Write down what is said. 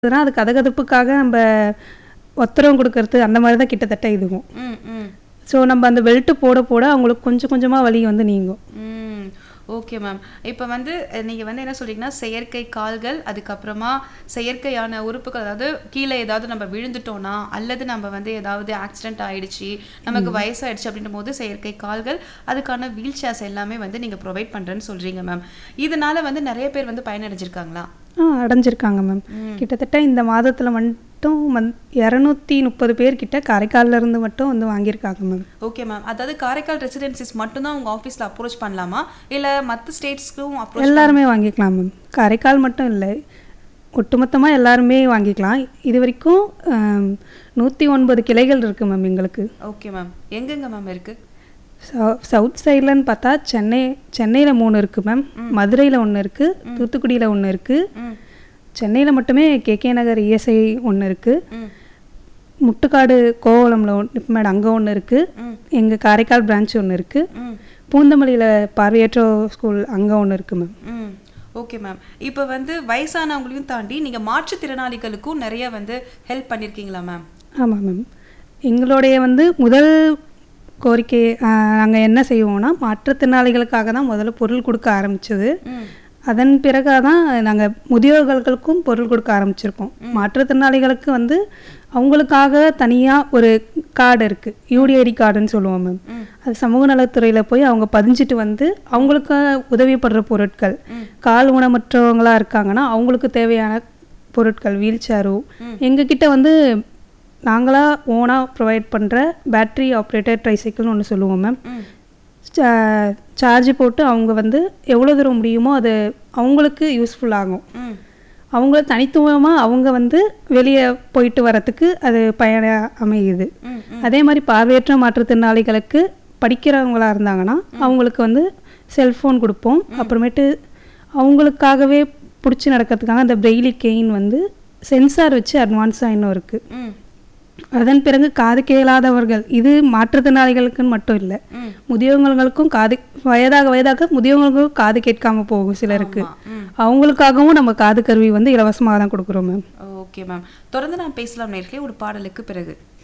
அதுனா அது கதகதப்புக்காக நம்ம ஒத்தரம் கொடுக்கறது அந்த மாதிரி தான் கிட்டத்தட்ட இதுவும் ம் ம் ஸோ நம்ம அந்த பெல்ட்டு போட போட அவங்களுக்கு கொஞ்சம் கொஞ்சமாக வலி வந்து நீங்கும் ம் ஓகே மேம் இப்போ வந்து அஹ், நீங்க வந்து என்ன சொல்றீங்கன்னா செயற்கை கால்கள் அதுக்கப்புறமா செயற்கையான உறுப்புகள் அதாவது கீழே ஏதாவது நம்ம விழுந்துட்டோம்னா அல்லது நம்ம வந்து ஏதாவது ஆக்சிடென்ட் ஆயிடுச்சு நமக்கு வயசாயிடுச்சு அப்படின்னும் போது செயற்கை கால்கள் அதுக்கான வீல் சேர்ஸ் எல்லாமே வந்து நீங்க ப்ரொவைட் பண்றேன்னு சொல்றீங்க மேம் இதனால வந்து நிறைய பேர் வந்து பயனடைஞ்சிருக்காங்களா ஆ அடைஞ்சிருக்காங்க மேம் கிட்டத்தட்ட இந்த மாதத்தில் மட்டும் வந் இரநூத்தி முப்பது பேர் கிட்ட காரைக்கால்ல இருந்து மட்டும் வந்து வாங்கியிருக்காங்க மேம் ஓகே மேம் அதாவது காரைக்கால் ரெசிடென்சிஸ் மட்டும்தான் உங்க ஆஃபீஸ்ல அப்ரோச் பண்ணலாமா இல்ல மற்ற ஸ்டேட்ஸ்க்கும் அப்ரோச் எல்லாருமே வாங்கிக்கலாம் மேம் காரைக்கால் மட்டும் இல்லை ஒட்டுமொத்தமாக எல்லாருமே வாங்கிக்கலாம் இது வரைக்கும் நூற்றி ஒன்பது கிளைகள் இருக்குது மேம் எங்களுக்கு ஓகே மேம் எங்கெங்க மேம் இருக்கு சவு- சவுத் சைட்லன்னு பார்த்தா சென்னை சென்னையில் மூணு இருக்குது மேம் மதுரையில் ஒன்று இருக்குது தூத்துக்குடியில் ஒன்று இருக்குது ம் சென்னையில் மட்டுமே கேகே நகர் இஎஸ்ஐ ஒன்று இருக்குது ம் முட்டுக்காடு கோவளம்ல ஒன்று மேடம் அங்கே ஒன்று இருக்குது ம் எங்கள் காரைக்கால் பிரான்ச் ஒன்று இருக்குது ம் பூந்தமல்லியில் பார்வையற்றோர் ஸ்கூல் அங்கே ஒன்று இருக்குது மேம் ம் ஓகே மேம் இப்போ வந்து வயசானவங்களையும் தாண்டி நீங்கள் மாற்றுத்திறனாளிகளுக்கும் நிறைய வந்து ஹெல்ப் பண்ணியிருக்கீங்களா மேம் ஆமாம் மேம் எங்களுடைய வந்து முதல் கோரிக்கை நாங்கள் என்ன செய்வோம்னா மாற்றுத்திறனாளிகளுக்காக தான் முதல்ல பொருள் கொடுக்க ஆரம்பிச்சது ம் அதன் பிறகு தான் நாங்கள் முதியோர்களுக்கும் பொருள் கொடுக்க ஆரம்பிச்சிருக்கோம் மாற்றுத்திறனாளிகளுக்கு வந்து அவங்களுக்காக தனியாக ஒரு கார்டு இருக்குது யூடிஐடி கார்டுன்னு சொல்லுவோம் மேம் ம். அது சமூக நலத்துறையில் போய் அவங்க பதிஞ்சிட்டு வந்து அவங்களுக்கு உதவிப்படுற பொருட்கள் கால் ஊனமற்றவங்களா இருக்காங்கன்னா அவங்களுக்கு தேவையான பொருட்கள் வீல் சேரோ எங்ககிட்ட வந்து நாங்களாக ஓனாக ப்ரொவைட் பண்ணுற பேட்டரி ஆப்ரேட்டட் ட்ரைசைக்கிள்னு ஒன்று சொல்லுவோம் மேம் ம் சார்ஜ் போட்டு அவங்க வந்து எவ்வளோ தூரம் முடியுமோ அது அவங்களுக்கு யூஸ்ஃபுல் ஆகும் ம் அவங்கள தனித்துவமாக அவங்க வந்து வெளியே போயிட்டு வரத்துக்கு அது பயன அமையுது ம் அதே மாதிரி பார்வையற்ற மாற்றுத்திறனாளிகளுக்கு படிக்கிறவங்களா இருந்தாங்கன்னா அவங்களுக்கு வந்து செல்ஃபோன் கொடுப்போம் அப்புறமேட்டு அவங்களுக்காகவே பிடிச்சி நடக்கிறதுக்காக அந்த பிரெய்லி கெயின் வந்து சென்சார் வச்சு அட்வான்ஸாக இன்னும் இருக்குது ம் அதன் பிறகு காது கேளாதவர்கள் இது மாற்றுத்திறனாளிகளுக்குன்னு மட்டும் இல்லை ம் முதியவங்களுக்கும் காது வயதாக வயதாக முதியவங்களுக்கும் காது கேட்காம போகும் சிலருக்கு ஆமா. ம் அவங்களுக்காகவும் நம்ம காது கருவி வந்து இலவசமாக தான் கொடுக்குறோம் மேம் ஓகே மேம் தொடர்ந்து நான் பேசலாம் நேர்களே ஒரு பாடலுக்கு பிறகு